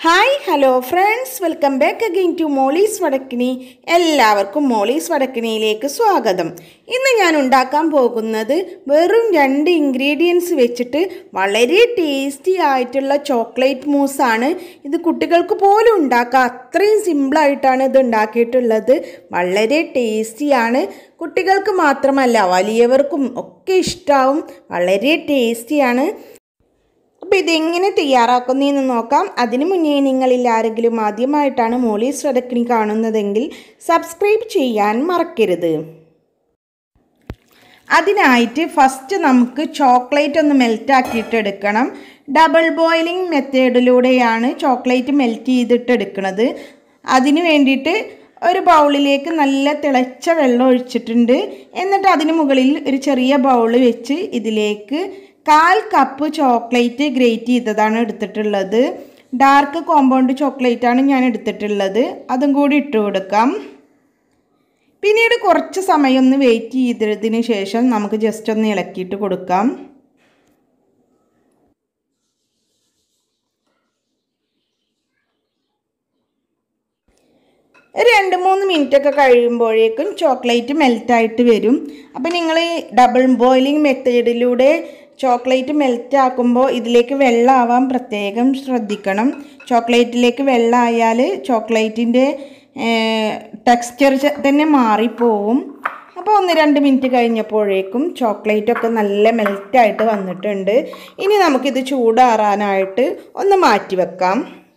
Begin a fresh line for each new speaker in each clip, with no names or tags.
hi hello friends welcome back again to Molly's Vadakkini എല്ലാവർക്കും Molly's വടക്കിനിയിലേക്ക് സ്വാഗതം ഇന്ന് ഞാൻ ഉണ്ടാക്കാൻ പോകുന്നത് വെറും രണ്ട് ഇൻഗ്രീഡിയൻസ് വെച്ചിട്ട് വളരെ ടേസ്റ്റി ആയിട്ടുള്ള ചോക്ലേറ്റ് മൂസാണ് ഇത് കുട്ടികൾക്ക് പോലും ഉണ്ടാക്കാം അത്രയും സിമ്പിളായിട്ടാണ് ഇത് ഉണ്ടാക്കിയിട്ടുള്ളത് വളരെ ടേസ്റ്റിയാണ് കുട്ടികൾക്ക് മാത്രമല്ല വലിയവർക്കും ഒക്കെ ഇഷ്ടമാവും വളരെ ടേസ്റ്റിയാണ് അപ്പോൾ ഇതെങ്ങനെ തയ്യാറാക്കുന്നതെന്ന് നോക്കാം അതിനു മുന്നേ നിങ്ങളിൽ ആരെങ്കിലും ആദ്യമായിട്ടാണ് മോളീസ് വടക്കിനി കാണുന്നതെങ്കിൽ സബ്സ്ക്രൈബ് ചെയ്യാൻ മറക്കരുത് അതിനായിട്ട് ഫസ്റ്റ് നമുക്ക് ചോക്ലേറ്റ് ഒന്ന് മെൽറ്റ് ആക്കിയിട്ട് എടുക്കണം ഡബിൾ ബോയിലിംഗ് മെത്തേഡിലൂടെയാണ് ചോക്ലേറ്റ് മെൽറ്റ് ചെയ്തിട്ട് എടുക്കുന്നത് അതിന് വേണ്ടിയിട്ട് ഒരു ബൗളിലേക്ക് നല്ല തിളച്ച വെള്ളം ഒഴിച്ചിട്ടുണ്ട് എന്നിട്ട് അതിന് മുകളിൽ ഒരു ചെറിയ ബൗൾ വെച്ച് ഇതിലേക്ക് കാൽ കപ്പ് ചോക്ലേറ്റ് ഗ്രേറ്റ് ചെയ്തതാണ് എടുത്തിട്ടുള്ളത് ഡാർക്ക് കോമ്പൗണ്ട് ചോക്ലേറ്റ് ആണ് ഞാൻ എടുത്തിട്ടുള്ളത് അതും കൂടി ഇട്ട് കൊടുക്കാം പിന്നീട് കുറച്ച് സമയം ഒന്ന് വെയിറ്റ് ചെയ്തതിന് ശേഷം നമുക്ക് ജസ്റ്റ് ഒന്ന് ഇളക്കിയിട്ട് കൊടുക്കാം രണ്ട് മൂന്ന് മിനിറ്റ് ഒക്കെ കഴിയുമ്പോഴേക്കും ചോക്ലേറ്റ് മെൽറ്റായിട്ട് വരും അപ്പോൾ നിങ്ങൾ ഡബിൾ ബോയിലിംഗ് മെത്തേഡിലൂടെ ചോക്ലേറ്റ് മെൽറ്റ് ആക്കുമ്പോൾ ഇതിലേക്ക് വെള്ളമാവാൻ പ്രത്യേകം ശ്രദ്ധിക്കണം ചോക്ലേറ്റിലേക്ക് വെള്ളമായാൽ ചോക്ലേറ്റിൻ്റെ ടെക്സ്ചർ തന്നെ മാറിപ്പോവും അപ്പോൾ ഒന്ന് രണ്ട് മിനിറ്റ് കഴിഞ്ഞപ്പോഴേക്കും ചോക്ലേറ്റ് ഒക്കെ നല്ല മെൽറ്റായിട്ട് വന്നിട്ടുണ്ട് ഇനി നമുക്കിത് ചൂടാറാനായിട്ട് ഒന്ന് മാറ്റി വെക്കാം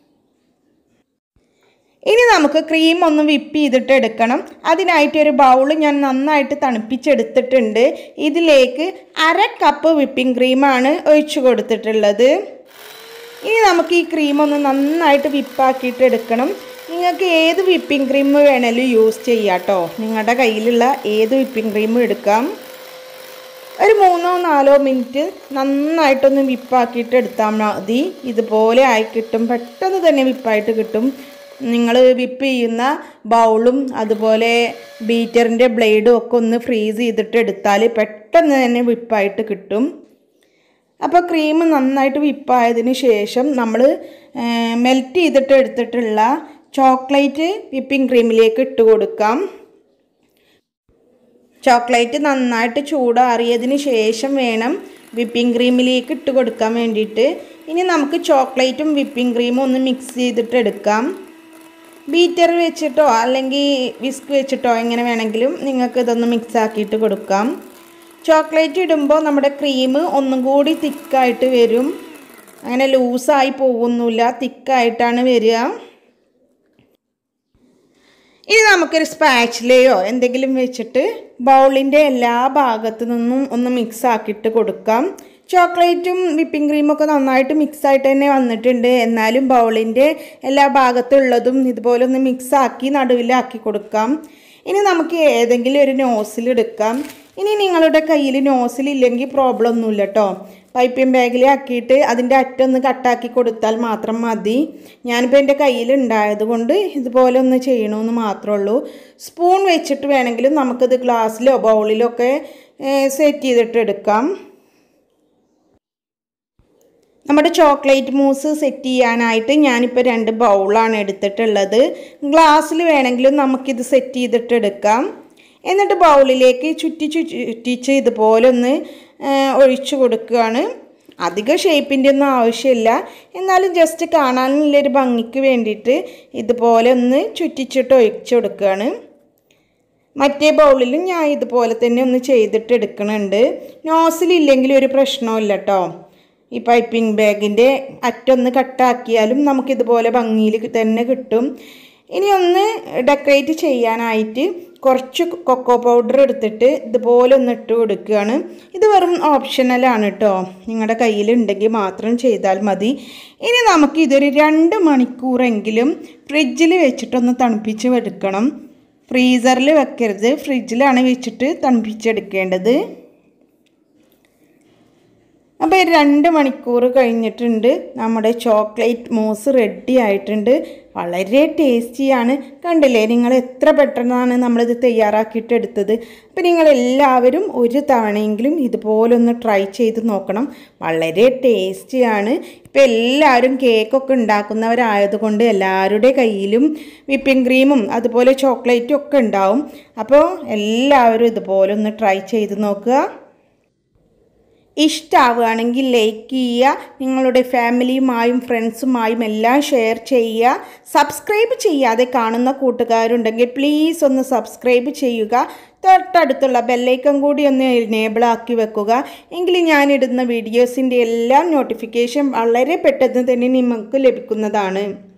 ഇനി നമുക്ക് ക്രീം ഒന്ന് വിപ്പ് ചെയ്തിട്ട് എടുക്കണം അതിനായിട്ട് ഒരു ബൗൾ ഞാൻ നന്നായിട്ട് തണുപ്പിച്ചെടുത്തിട്ടുണ്ട് ഇതിലേക്ക് അര കപ്പ് വിപ്പിംഗ് ക്രീമാണ് ഒഴിച്ചു കൊടുത്തിട്ടുള്ളത് ഇനി നമുക്ക് ഈ ക്രീം ഒന്ന് നന്നായിട്ട് വിപ്പാക്കിയിട്ട് എടുക്കണം നിങ്ങൾക്ക് ഏത് വിപ്പിംഗ് ക്രീം വേണേലും യൂസ് ചെയ്യാം കേട്ടോ നിങ്ങളുടെ കയ്യിലുള്ള ഏത് വിപ്പിംഗ് ക്രീമും എടുക്കാം ഒരു മൂന്നോ നാലോ മിനിറ്റ് നന്നായിട്ടൊന്ന് വിപ്പാക്കിയിട്ട് എടുത്താൽ മതി ഇതുപോലെ ആയി കിട്ടും പെട്ടെന്ന് തന്നെ വിപ്പായിട്ട് കിട്ടും നിങ്ങൾ വിപ്പ് ചെയ്യുന്ന ബൗളും അതുപോലെ ബീറ്ററിൻ്റെ ബ്ലേഡും ഒക്കെ ഒന്ന് ഫ്രീസ് ചെയ്തിട്ട് എടുത്താൽ പെട്ടെന്ന് തന്നെ വിപ്പായിട്ട് കിട്ടും അപ്പോൾ ക്രീം നന്നായിട്ട് വിപ്പായതിന് ശേഷം നമ്മൾ മെൽറ്റ് ചെയ്തിട്ട് എടുത്തിട്ടുള്ള ചോക്ലേറ്റ് വിപ്പിംഗ് ക്രീമിലേക്ക് ഇട്ട് കൊടുക്കാം ചോക്ലേറ്റ് നന്നായിട്ട് ചൂടാറിയതിന് ശേഷം വേണം വിപ്പിംഗ് ക്രീമിലേക്ക് ഇട്ട് കൊടുക്കാൻ വേണ്ടിയിട്ട് ഇനി നമുക്ക് ചോക്ലേറ്റും വിപ്പിംഗ് ക്രീമും ഒന്ന് മിക്സ് ചെയ്തിട്ട് എടുക്കാം ബീറ്റർ വെച്ചിട്ടോ അല്ലെങ്കിൽ വിസ്ക് വെച്ചിട്ടോ എങ്ങനെ വേണമെങ്കിലും നിങ്ങൾക്ക് ഇതൊന്ന് മിക്സ് ആക്കിയിട്ട് കൊടുക്കാം ചോക്ലേറ്റ് ഇടുമ്പോൾ നമ്മുടെ ക്രീം ഒന്നും കൂടി തിക്കായിട്ട് വരും അങ്ങനെ ലൂസായി പോകുന്നില്ല തിക്കായിട്ടാണ് വരിക ഇനി നമുക്കൊരു സ്പാച്ചിലയോ എന്തെങ്കിലും വെച്ചിട്ട് ബൗളിൻ്റെ എല്ലാ ഭാഗത്തു നിന്നും ഒന്ന് മിക്സ് ആക്കിയിട്ട് കൊടുക്കാം ചോക്ലേറ്റും വിപ്പിംഗ് ക്രീമൊക്കെ നന്നായിട്ട് മിക്സ് ആയിട്ട് തന്നെ വന്നിട്ടുണ്ട് എന്നാലും ബൗളിൻ്റെ എല്ലാ ഭാഗത്തുള്ളതും ഇതുപോലെ ഒന്ന് മിക്സ് ആക്കി നടുവിലാക്കി കൊടുക്കാം ഇനി നമുക്ക് ഏതെങ്കിലും ഒരു നോസിൽ എടുക്കാം ഇനി നിങ്ങളുടെ കയ്യിൽ നോസിലില്ലെങ്കിൽ പ്രോബ്ലം ഒന്നുമില്ല കേട്ടോ പൈപ്പിംഗ് ബാഗിൽ ആക്കിയിട്ട് അതിൻ്റെ അറ്റൊന്ന് കട്ടാക്കി കൊടുത്താൽ മാത്രം മതി ഞാനിപ്പോൾ എൻ്റെ കയ്യിൽ ഉണ്ടായത് കൊണ്ട് ഇതുപോലെ ഒന്ന് ചെയ്യണമെന്ന് മാത്രമേ ഉള്ളൂ സ്പൂൺ വെച്ചിട്ട് വേണമെങ്കിലും നമുക്കിത് ഗ്ലാസ്സിലോ ബൗളിലോ ഒക്കെ സെറ്റ് ചെയ്തിട്ട് എടുക്കാം നമ്മുടെ ചോക്ലേറ്റ് മൂസ് സെറ്റ് ചെയ്യാനായിട്ട് ഞാനിപ്പോൾ രണ്ട് ബൗളാണ് എടുത്തിട്ടുള്ളത് ഗ്ലാസ്സിൽ വേണമെങ്കിലും നമുക്കിത് സെറ്റ് ചെയ്തിട്ട് എടുക്കാം എന്നിട്ട് ബൗളിലേക്ക് ചുറ്റി ചുറ്റിച്ച് ഇതുപോലെ ഒന്ന് ഒഴിച്ചു കൊടുക്കുകയാണ് അധിക ഷേപ്പിൻ്റെ ഒന്നും ആവശ്യമില്ല എന്നാലും ജസ്റ്റ് കാണാനുള്ളൊരു ഭംഗിക്ക് വേണ്ടിയിട്ട് ഇതുപോലെ ഒന്ന് ചുറ്റിച്ചിട്ട് ഒഴിച്ചു കൊടുക്കുകയാണ് മറ്റേ ബൗളിലും ഞാൻ ഇതുപോലെ തന്നെ ഒന്ന് ചെയ്തിട്ട് എടുക്കുന്നുണ്ട് നോസിലില്ലെങ്കിൽ ഒരു പ്രശ്നമില്ല കേട്ടോ ഈ പൈപ്പിംഗ് ബാഗിൻ്റെ അറ്റൊന്ന് കട്ടാക്കിയാലും നമുക്കിതുപോലെ ഭംഗിയിൽ തന്നെ കിട്ടും ഇനി ഒന്ന് ഡെക്കറേറ്റ് ചെയ്യാനായിട്ട് കുറച്ച് കൊക്കോ പൗഡർ എടുത്തിട്ട് ഇതുപോലെ ഒന്ന് ഇട്ട് കൊടുക്കുകയാണ് ഇത് വെറും ഓപ്ഷണലാണ് കേട്ടോ നിങ്ങളുടെ കയ്യിലുണ്ടെങ്കിൽ മാത്രം ചെയ്താൽ മതി ഇനി നമുക്ക് ഇതൊരു രണ്ട് മണിക്കൂറെങ്കിലും ഫ്രിഡ്ജിൽ വെച്ചിട്ടൊന്ന് തണുപ്പിച്ച് എടുക്കണം ഫ്രീസറിൽ വെക്കരുത് ഫ്രിഡ്ജിലാണ് വെച്ചിട്ട് തണുപ്പിച്ചെടുക്കേണ്ടത് അപ്പോൾ രണ്ട് മണിക്കൂർ കഴിഞ്ഞിട്ടുണ്ട് നമ്മുടെ ചോക്ലേറ്റ് മൂസ് റെഡി ആയിട്ടുണ്ട് വളരെ ടേസ്റ്റിയാണ് കണ്ടില്ലേ നിങ്ങൾ എത്ര പെട്ടെന്നാണ് നമ്മളിത് തയ്യാറാക്കിയിട്ട് എടുത്തത് അപ്പോൾ നിങ്ങൾ എല്ലാവരും ഒരു തവണയെങ്കിലും ഇതുപോലൊന്ന് ട്രൈ ചെയ്ത് നോക്കണം വളരെ ടേസ്റ്റിയാണ് ഇപ്പോൾ എല്ലാവരും കേക്കൊക്കെ ഉണ്ടാക്കുന്നവരായതുകൊണ്ട് എല്ലാവരുടെ കയ്യിലും വിപ്പിംഗ് ക്രീമും അതുപോലെ ചോക്ലേറ്റും ഒക്കെ ഉണ്ടാവും അപ്പോൾ എല്ലാവരും ഇതുപോലെ ഒന്ന് ട്രൈ ചെയ്ത് നോക്കുക ഇഷ്ടമാവുകയാണെങ്കിൽ ലൈക്ക് ചെയ്യുക നിങ്ങളുടെ ഫാമിലിയുമായും ഫ്രണ്ട്സുമായും എല്ലാം ഷെയർ ചെയ്യുക സബ്സ്ക്രൈബ് ചെയ്യാതെ കാണുന്ന കൂട്ടുകാരുണ്ടെങ്കിൽ പ്ലീസ് ഒന്ന് സബ്സ്ക്രൈബ് ചെയ്യുക തൊട്ടടുത്തുള്ള ബെല്ലൈക്കൺ കൂടി ഒന്ന് എനേബിൾ ആക്കി വെക്കുക എങ്കിൽ ഞാനിടുന്ന വീഡിയോസിൻ്റെ എല്ലാം നോട്ടിഫിക്കേഷൻ വളരെ പെട്ടെന്ന് തന്നെ നിങ്ങൾക്ക് ലഭിക്കുന്നതാണ്